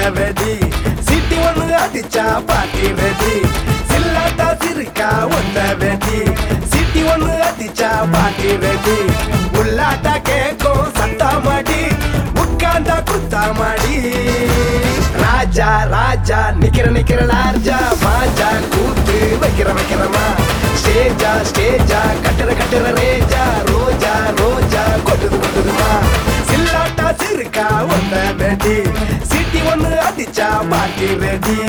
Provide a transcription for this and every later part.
வெடி சிட்டி ஒண்ணு அடிச்சா பாட்டி ரெடி சில்லாட்டா சிரிக்கா ஒத்த வெடி சிட்டி ஒண்ணு அடிச்சா பாட்டி ரெடி உள்ளாட்டா கேக்கும் சத்தாமடி உட்கார்ந்தா குத்தாமடி ராஜா ராஜா நிக்கிற நிக்கிற லார்ஜா மாஜா கூத்து வைக்கிற வைக்கிறமா ஸ்டேஜா ஸ்டேஜா கட்டுற கட்டுற ரேஜா ரோஜா ரோஜா கொட்டுது கொட்டுதுமா சில்லாட்டா சிறுக்கா ஒன்ன வெடி சிட்டி ஒண்ணு அடிச்சா பாட்டி ரெடி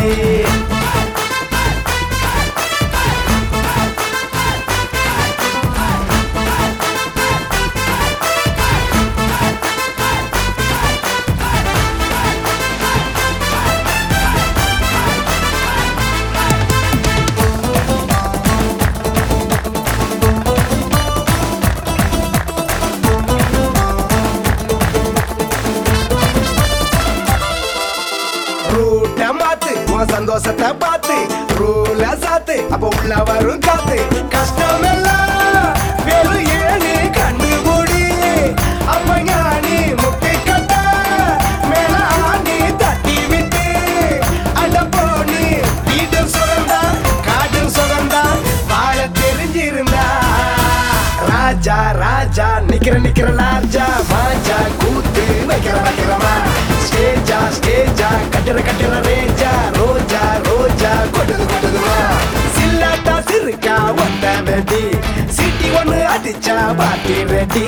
ரூட்ட மாத்து உன் சந்தோஷத்தை பார்த்து ரூல சாத்து அப்ப உள்ள வரும் காத்து கஷ்டம் எல்லாம் வெறும் ஏழு கண்ணு மூடி அப்ப ஞானி முட்டை கட்ட மேல ஆணி தட்டி விட்டு அட போனி வீடு சுகந்தா காடு சுகந்தா வாழ தெரிஞ்சிருந்தா ராஜா ராஜா நிக்கிற நிக்கிற லார்ஜா மாஜா கூத்து வைக்கிற வைக்கிறமா ஸ்டேஜா ஸ்டேஜா கட்டுற கட்டுற ரேஜா ரோஜா ரோஜா கொட்டுது கொட்டுதுமா சில்லாட்டா சிறுக்கா ஒட்ட வெடி சிட்டி ஒண்ணு அடிச்சா பாட்டி ரெடி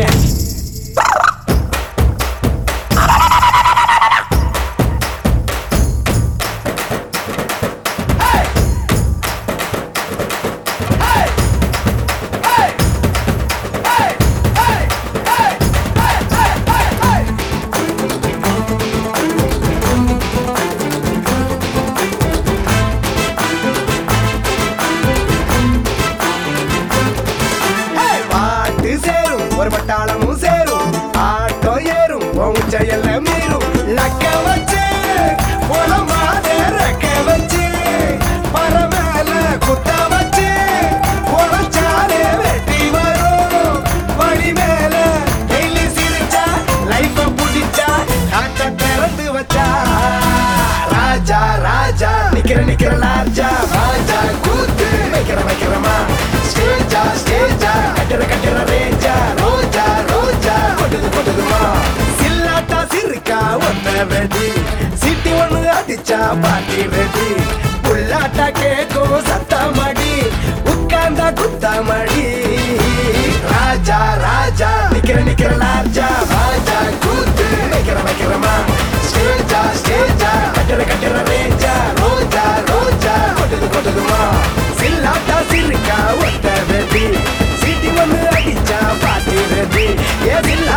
ஏய், பாட்டு சேரும் ஒரு பட்டாளமும் சேரும் ஆட்டோ ஏறும் உன் செயல்ல மீறும் லக்க வச்சு உலமாத ரெக்க வச்சு பர மேல குத்த வச்சு உழைச்சாலே வெட்டி வரும் வழி மேல டெய்லி சிரிச்சா லைஃப புடிச்சா காட்ட திறந்து வச்சா ராஜா ராஜா நிக்கிற நிக்கிற லார்ஜா ராஜா கூத்து வைக்கிற வைக்கிறமா ஸ்டேஜா ஸ்டேஜா கட்டுற கட்டுற ரேஜா ரோஜா ரோஜா கொட்டுது கொட்டுதுமா சில்லாட்டா சிரிக்கா ஒன்ன வெடி சிட்டி ஒண்ணு அடிச்சா பாட்டி ரெடி புல்லாட்டா கேக்கும் சத்தாமடி உட்கார்ந்தா குத்தாமடி ராஜா ராஜா நிக்கிற நிக்கிற லார்ஜா ராஜா கூத்து வைக்கிற வைக்கிறமா ஸ்டேஜா ஸ்டேஜா கட்டுற கட்டுற ரேஜா ரோஜா ரோஜா கொட்டுது கொட்டுதுமா சில்லாட்டா சிரிக்கா ஒத்த வெடி சிட்டி ஒண்ணு அடிச்சா பாட்டி ரெடி ஏ சில்லா